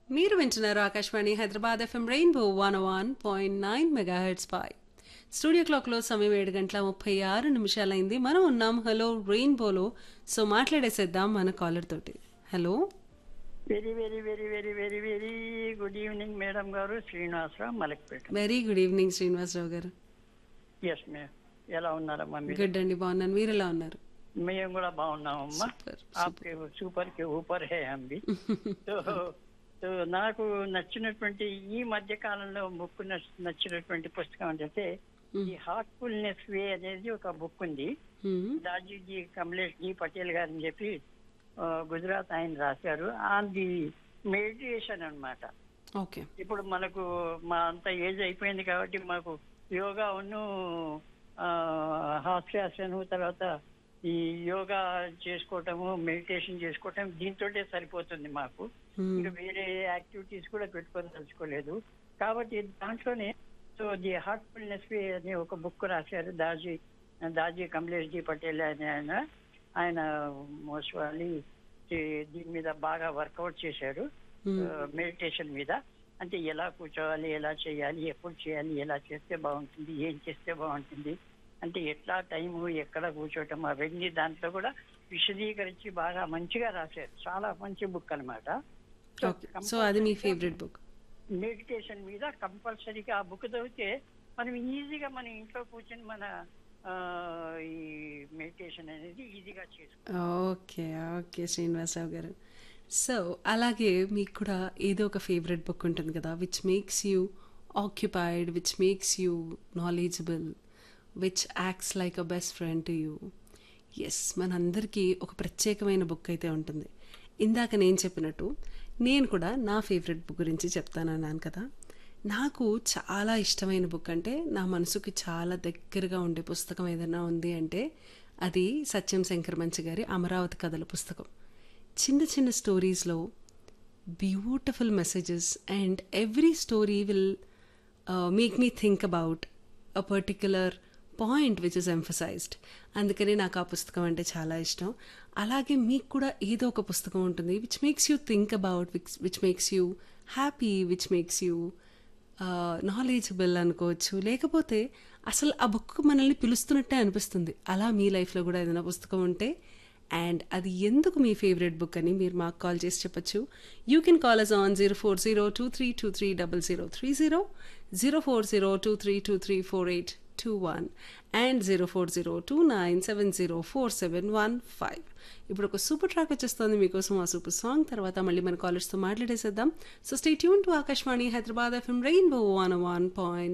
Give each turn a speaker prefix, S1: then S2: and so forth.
S1: మీరు వింటున్నారు Akashvani Hyderabad FM rainbow one one point nine megahertz పై స్టూడియో క్లాక్లో సమయం ఏడు గంటల ముప్పై ఆరు నిమిషాలైంది మనం ఉన్నాం హలో రెయిన్బోలో సో మాట్లాడేసేద్దాం మన కాలర్ తోటి hello
S2: very very very very very very good evening madam గారు Srinivasarao Malakpet
S1: very good evening Srinivasarao గారు
S2: ఎస్ మే ఎలా ఉన్నారమ్మా మీరు
S1: గుడ్ అండి బాగున్నాను మీరు ఎలా ఉన్నారు
S2: మేము కూడా బాగున్నామమ్మా
S1: సూపర్
S2: ఆప్కే సూపర్ కి ఊపర్ హే అంబి సో సో నాకు నచ్చినటువంటి ఈ మధ్య కాలంలో బుక్ నచ్చినటువంటి పుస్తకం అంటే ఈ హార్ట్ఫుల్నెస్ వే అనేది ఒక బుక్ ఉంది దాజీజీ కమలేష్ జీ పటేల్ గారు అని చెప్పి ఆ, గుజరాత్ ఆయన రాశారు ఆన్ ది మెడిటేషన్ అన్నమాట
S1: ఓకే
S2: ఇప్పుడు మనకు మా అంత ఏజ్ అయిపోయింది కాబట్టి మాకు యోగా ఉన్ను హాస్యాసను తర్వాత ఈ యోగా చేసుకోవటము మెడిటేషన్ చేసుకోవటం దీంతోటే సరిపోతుంది మాకు ఇంకా వేరే యాక్టివిటీస్ కూడా పెట్టుకొని తలుచుకోలేదు కాబట్టి దాంట్లోనే సో ది హార్ట్ఫుల్నెస్ వే అనే ఒక బుక్ రాశారు దాజీ దాజీ కమలేష్ జీ పటేల్ అనే ఆయన ఆయన మోస్ట్లీ దీని మీద బాగా వర్కౌట్ చేశారు మెడిటేషన్ మీద అంటే ఎలా కూర్చోవాలి ఎలా చేయాలి ఎప్పుడు చేయాలి ఎలా చేస్తే బాగుంటుంది ఏం చేస్తే బాగుంటుంది అంటే ఎట్లా టైము ఎక్కడ కూర్చోవటం అవన్నీ దాంట్లో కూడా విశదీకరించి బాగా మంచిగా రాశారు చాలా మంచి బుక్ అనమాట
S1: ఓకే సో అది మీ ఫేవరెట్ బుక్
S2: మెడిటేషన్ మీద కంపల్సరీగా ఆ బుక్ చదివితే మనం ఈజీగా మన ఇంట్లో కూర్చొని మన ఆ, ఈ మెడిటేషన్ అనేది ఈజీగా చేసుకో
S1: ఓకే ఓకే శ్రీనివాసరావు గారు సో అలాగే మీకు కూడా ఏదో ఒక ఫేవరెట్ బుక్ ఉంటుంది కదా which makes you occupied which makes you knowledgeable which acts like a best friend to you yes మనందరికీ ఒక ప్రత్యేకమైన బుక్ అయితే ఉంటుంది ఇందాక నేను చెప్పినట్టు నేను కూడా నా ఫేవరెట్ బుక్ గురించి చెప్తానన్నాను కదా నాకు చాలా ఇష్టమైన బుక్ అంటే నా మనసుకి చాలా దగ్గరగా ఉండే పుస్తకం ఏదైనా ఉంది అంటే అది సత్యం శంకర్ మంచి గారి అమరావతి కథల పుస్తకం చిన్న చిన్న స్టోరీస్లో beautiful messages and every story will make me think about a particular point which is emphasised అందుకని నాకు ఆ పుస్తకం అంటే చాలా ఇష్టం అలాగే మీకు కూడా ఏదో ఒక పుస్తకం ఉంటుంది which makes you think about which which makes you happy which makes you knowledgeable అనుకోవచ్చు లేకపోతే అసలు ఆ బుక్ మనల్ని పిలుస్తున్నట్టే అనిపిస్తుంది అలా మీ లైఫ్లో కూడా ఏదైనా పుస్తకం ఉంటే అండ్ అది ఎందుకు మీ ఫేవరెట్ బుక్ అని మీరు మాకు కాల్ చేసి చెప్పొచ్చు you can call us on zero four zero two three two three double zero three zero zero four zero two three two three four eight two one and zero four zero two nine seven zero four seven one five ఇప్పుడు ఒక super track వచ్చేస్తుంది మీకోసం ఆ super song తర్వాత మళ్ళీ మన కాలర్స్తో మాట్లాడేసేద్దాం so stay tune to Akashvani Hyderabad FM rainbow one one point